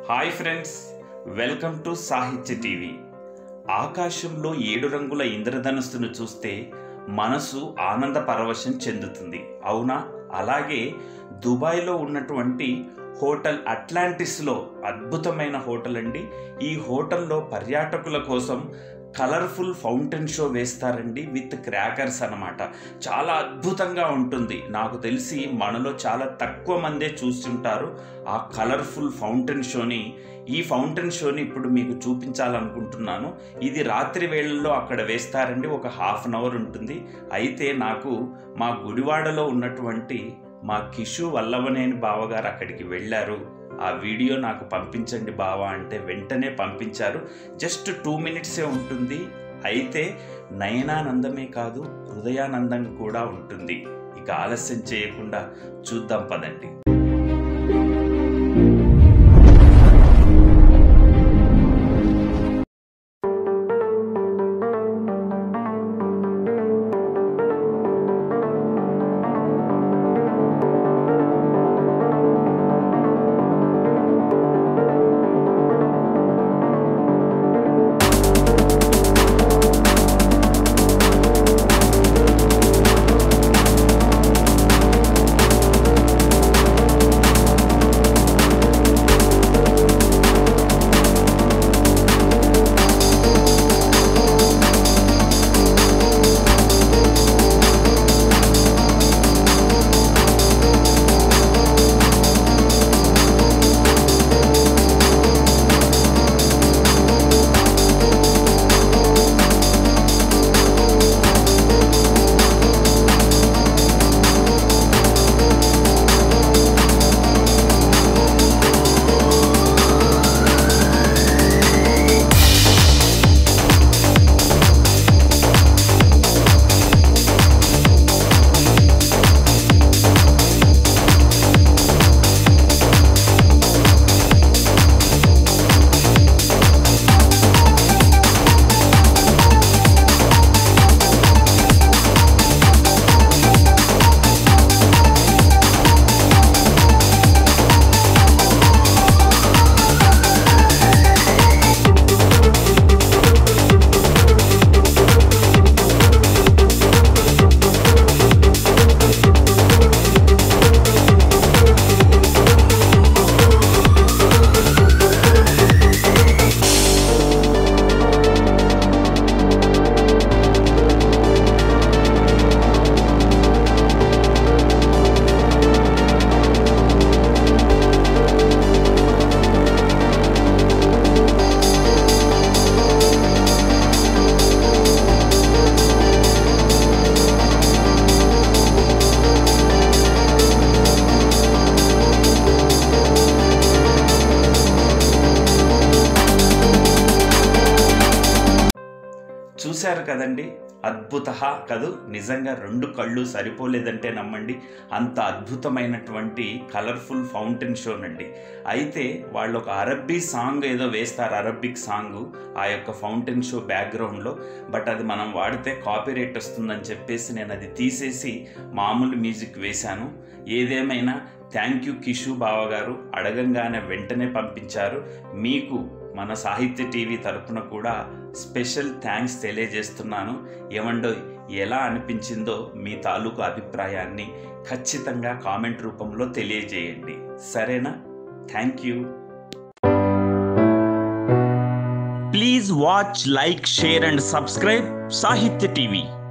hi friends welcome to Sahitya TV ఆకాశంలో ఏడు రంగుల ఇంద్రధనుస్సును చూస్తే మనసు ఆనంద పరవశం చెందుతుంది అవునా అలాగే దుబాయ్లో ఉన్నటువంటి హోటల్ అట్లాంటిస్లో అద్భుతమైన హోటల్ అండి ఈ హోటల్లో పర్యాటకుల కోసం కలర్ఫుల్ ఫౌంటైన్ షో వేస్తారండి విత్ క్రాకర్స్ అన్నమాట చాలా అద్భుతంగా ఉంటుంది నాకు తెలిసి మనలో చాలా తక్కువ మందే చూస్తుంటారు ఆ కలర్ఫుల్ ఫౌంటైన్ షోని ఈ ఫౌంటైన్ షోని ఇప్పుడు మీకు చూపించాలనుకుంటున్నాను ఇది రాత్రి వేళల్లో అక్కడ వేస్తారండి ఒక హాఫ్ అన్ అవర్ ఉంటుంది అయితే నాకు మా గుడివాడలో ఉన్నటువంటి మా కిషు వల్లభనేని బావగారు అక్కడికి వెళ్ళారు ఆ వీడియో నాకు పంపించండి బావా అంటే వెంటనే పంపించారు జస్ట్ టూ మినిట్సే ఉంటుంది అయితే నయనానందమే కాదు హృదయానందం కూడా ఉంటుంది ఇక ఆలస్యం చేయకుండా చూద్దాం పదండి చూశారు కదండి అద్భుత కదూ నిజంగా రెండు కళ్ళు సరిపోలేదంటే నమ్మండి అంత అద్భుతమైనటువంటి కలర్ఫుల్ ఫౌంటైన్ షోనండి అయితే వాళ్ళు ఒక అరబ్బీ సాంగ్ ఏదో వేస్తారు అరబ్బిక్ సాంగ్ ఆ యొక్క ఫౌంటైన్ షో బ్యాక్గ్రౌండ్లో బట్ అది మనం వాడితే కాపీరైట్ వస్తుందని చెప్పేసి నేను అది తీసేసి మామూలు మ్యూజిక్ వేశాను ఏదేమైనా థ్యాంక్ యూ కిషు బావ గారు అడగంగానే వెంటనే పంపించారు మీకు మన సాహిత్య టీవీ తరపున కూడా స్పెషల్ థ్యాంక్స్ తెలియజేస్తున్నాను ఏమండో ఎలా అనిపించిందో మీ తాలూకు అభిప్రాయాన్ని ఖచ్చితంగా కామెంట్ రూపంలో తెలియజేయండి సరేనా thank you please watch like share and subscribe Sahitya TV